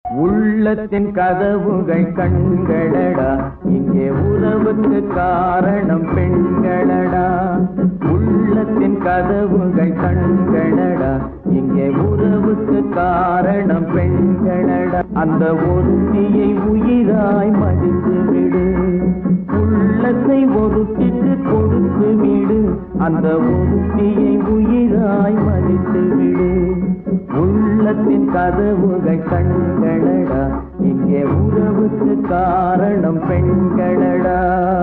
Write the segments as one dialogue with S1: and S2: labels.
S1: உள்ளத்தின் கதவுகள் கண்களடா இங்கே உறவுக்கு காரணம் பெண்களடா உள்ளத்தின் கதவுகள் கண்களடா இங்கே உறவுக்கு காரணம் பெண்களடா அந்த ஒருத்தியை உயிராய் மதித்து விடு உள்ளத்தை ஒருத்திக்கு கொடுத்து விடு அந்த ஒருத்தியை உயிராய் மதித்து விடு உள்ளத்தின் கதவுகள் கண்களடா இங்கே உறவுக்கு காரணம் பெண்களடா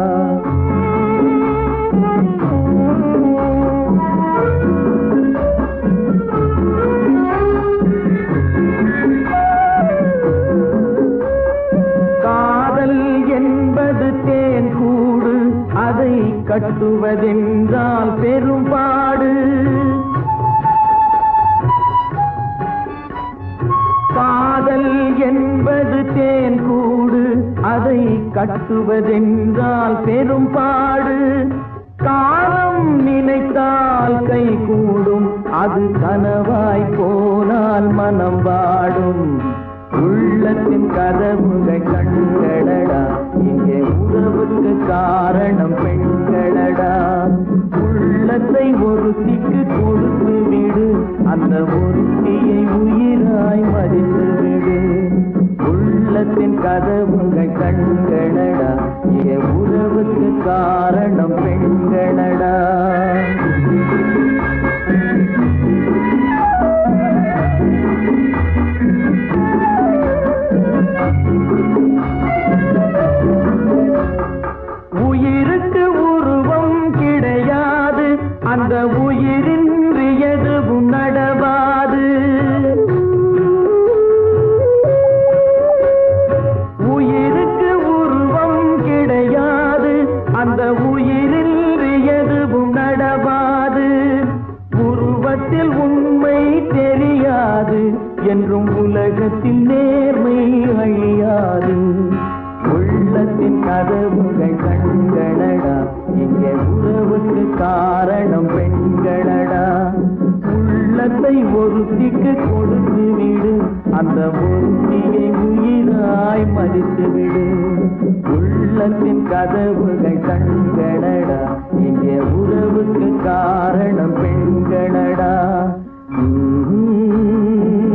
S1: காதல் என்பது தேன் கூடு அதை கட்டுவதென்றால் பெரும்பாடு காதல் என்பது தேன் கூடு அதை கட்டுவதென்றால் பெரும்பாடு காலம் நினைத்தால் கை கூடும் அது கனவாய் போனால் மனம் வாடும் உள்ளத்தின் கதவுகள் கண்களடா இங்கே உறவுக்கு காரணம் பெண்களடா உள்ளத்தை ஒருத்திக்கு கொடுத்து விடு அந்த ஒருத்தியை உயிராய் மதித்து விடு உள்ளத்தின் கதவுகள் கண்களடா இங்கே உறவுக்கு காரணம் பெண்களடா உயிருக்கு உருவம் கிடையாது அந்த உயிரின்றி எதுவும் நடவாது உயிருக்கு உருவம் கிடையாது அந்த உயிரின்றி எதுவும் நடவாது உருவத்தில் உண்மை தெரியாது என்றும் உலகத்தில் நேர்மை அழியாது உள்ளத்தின் கதவுகள் கண்களடா இங்கே உறவுக்கு காரணம் பெண்களடா உள்ளத்தை ஒருத்திக்கு கொடுத்து விடு அந்த ஒருத்தியை உயிராய் மதித்து விடு உள்ளத்தின் கதவுகள் கண்களடா இங்கே உறவுக்கு காரணம் பெண்களடா உம்